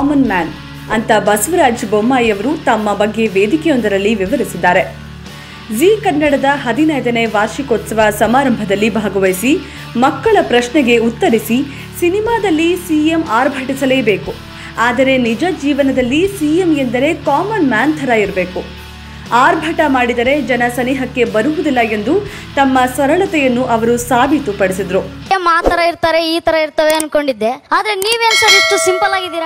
Common man ಅಂತ ಬಸವರಾಜ ಬೊಮ್ಮಾಯಿಯವರು ತಮ್ಮ ಬಗ್ಗೆ ವೇದಿಕೆಯೊಂದರಲ್ಲಿ ವಿವರಿಸಿದ್ದಾರೆ ಜಿ ಕನ್ನಡದ ಹದಿನೈದನೇ ವಾರ್ಷಿಕೋತ್ಸವ ಸಮಾರಂಭದಲ್ಲಿ ಭಾಗವಹಿಸಿ ಮಕ್ಕಳ ಪ್ರಶ್ನೆಗೆ ಉತ್ತರಿಸಿ ಸಿನಿಮಾದಲ್ಲಿ ಸಿಎಂ ಆರ್ಭಟಿಸಲೇಬೇಕು ಆದರೆ ನಿಜ ಜೀವನದಲ್ಲಿ ಸಿಎಂ ಎಂದರೆ ಕಾಮನ್ ಮ್ಯಾನ್ ಥರ ಇರಬೇಕು ಆರ್ಭಟ ಮಾಡಿದರೆ ಜನ ಸನಿಹಕ್ಕೆ ಬರುವುದಿಲ್ಲ ಎಂದು ತಮ್ಮ ಸರಳತೆಯನ್ನು ಅವರು ಸಾಬೀತುಪಡಿಸಿದ್ರು ಸೇಮ್ ಆ ತರ ಇರ್ತಾರೆ ಈ ತರ ಇರ್ತವೆ ಅನ್ಕೊಂಡಿದ್ದೆ ಆದ್ರೆ ನೀವೇನ್ ಸರ್ ಇಷ್ಟು ಸಿಂಪಲ್ ಆಗಿದ್ದೀರಾ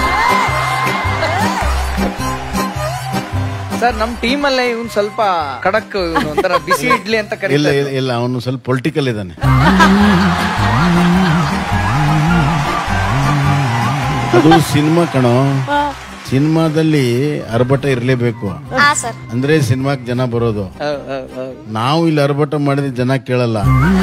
ಸರ್ ನಮ್ ಟೀಮ್ ಅಲ್ಲೇ ಇವ್ನು ಸ್ವಲ್ಪ ಖಡಕ್ ಇವ್ನು ಒಂಥರ ಬಿಸಿ ಇಡ್ಲಿ ಅಂತ ಇಲ್ಲ ಕರೀತಾರೆ ಇಲ್ಲ, ಇಲ್ಲ ಅವನು ಸ್ವಲ್ಪ ಪೊಲಿಟಿಕಲ್ ಇದ್ದಾನೆ ಅದು ಸಿನಿಮಾ ಕಣೋ ಸಿನಿಮಾದಲ್ಲಿ ಅರ್ಭಟ ಇರಲೇಬೇಕು ಹಾ ಸರ್ ಅಂದ್ರೆ ಸಿನಿಮಾಕ್ ಜನ ಬರೋದು ನಾವು ಇಲ್ಲಿ ಅರ್ಭಟ ಮಾಡಿದ್ರೆ ಜನ ಕೇಳಲ್ಲ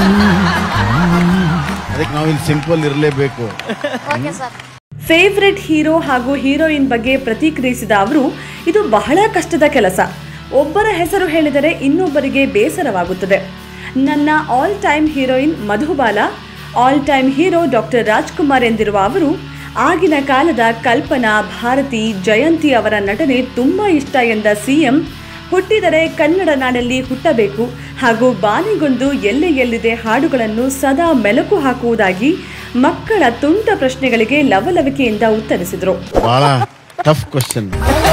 ಅದಕ್ಕೆ ನಾವು ಇಲ್ಲಿ ಸಿಂಪಲ್ ಇರಲೇಬೇಕು ಓಕೆ ಸರ್ ಫೇವ್ರೆಟ್ ಹೀರೋ ಹಾಗೂ ಹೀರೋಯಿನ್ ಬಗ್ಗೆ ಪ್ರತಿಕ್ರಿಯಿಸಿದ ಅವರು ಇದು ಬಹಳ ಕಷ್ಟದ ಕೆಲಸ ಒಬ್ಬರ ಹೆಸರು ಹೇಳಿದರೆ ಇನ್ನೊಬ್ಬರಿಗೆ ಬೇಸರವಾಗುತ್ತದೆ ನನ್ನ all time heroine Madhubala all time hero doctor Rajkumar ಎಂದಿರುವ ಅವರು ಆಗಿನ ಕಾಲದ ಕಲ್ಪನಾ ಭಾರತಿ ಜಯಂತಿ ಅವರ ನಟನೆ ತುಂಬಾ ಇಷ್ಟ ಎಂದ ಸಿಎಂ ಹುಟ್ಟಿದರೆ ಕನ್ನಡ ನಾಡಲ್ಲಿ ಹುಟ್ಟಬೇಕು ಹಾಗೂ ಬಾನಿಗೊಂದು ಎಲ್ಲೆ ಎಲ್ಲಿದೆ ಹಾಡುಗಳನ್ನು ಸದಾ ಮೆಲುಕು ಹಾಕುವುದಾಗಿ ಮಕ್ಕಳ ತುಂಟ ಪ್ರಶ್ನೆಗಳಿಗೆ ಲವಲವಿಕೆಯಿಂದ ಉತ್ತರಿಸಿದರು ಬಹಳ ಟಫ್ ಕ್ವಶನ್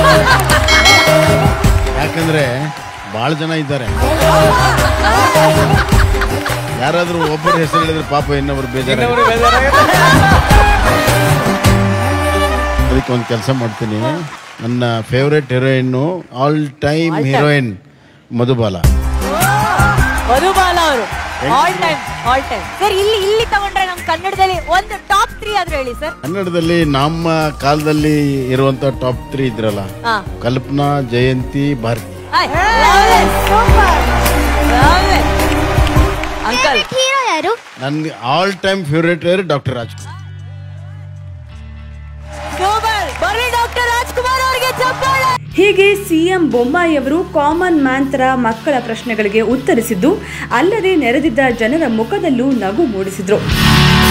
ಯಾಕಂದ್ರೆ ಬಹಳ ಜನ ಇದ್ದಾರೆ ಯಾರಾದ್ರೂ ಒಬ್ಬರ ಹೆಸರು ಹೇಳಿದ್ರೆ ಪಾಪ ಇನ್ನೊಬ್ರು ಬೇಜಾರ ಅದಕ್ಕೆ ಒಂದು ಕೆಲಸ ಮಾಡ್ತೀನಿ ನನ್ನ favourite heroine all time heroine Madhubala Madhubala ಅವರು all time all time sir ಇಲ್ಲಿ ಇಲ್ಲಿ ತಗೊಂಡ್ರೆ ನಮ್ ಕನ್ನಡದಲ್ಲಿ ಒಂದು ಟಾಪ್ ತ್ರೀ ಆದ್ರೂ ಹೇಳಿ ಸರ್ ಕನ್ನಡದಲ್ಲಿ ನಮ್ಮ ಕಾಲದಲ್ಲಿ ಇರುವಂತ ಟಾಪ್ ತ್ರೀ ಇದ್ರಲ್ಲ ಹಾ. ಕಲ್ಪನಾ ಜಯಂತಿ ಭಾರತಿ ಅಂಕಲ್ ಹೀರೋ ಯಾರು ನನ್ಗೆ all time favourite doctor Rajkumar super ಬರ್ರಿ ಡಾಕ್ಟರ್ ರಾಜ್ಕುಮಾರ್ ಅವರಿಗೆ ಚಪ್ಪಾಳೆ ಹೀಗೆ ಸಿಎಂ ಬೊಮ್ಮಾಯಿಯವರು ಕಾಮನ್ ಮ್ಯಾನ್ ತರ ಮಕ್ಕಳ ಪ್ರಶ್ನೆಗಳಿಗೆ ಉತ್ತರಿಸಿದ್ದು ಅಲ್ಲದೆ ನೆರೆದಿದ್ದ ಜನರ ಮುಖದಲ್ಲೂ ನಗು ಮೂಡಿಸಿದ್ರು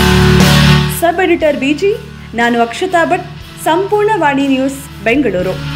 ಸಬ್ ಎಡಿಟರ್ ಬಿಜಿ ನಾನು ಅಕ್ಷತಾ ಭಟ್ ಸಂಪೂರ್ಣ ವಾಣಿ ನ್ಯೂಸ್ ಬೆಂಗಳೂರು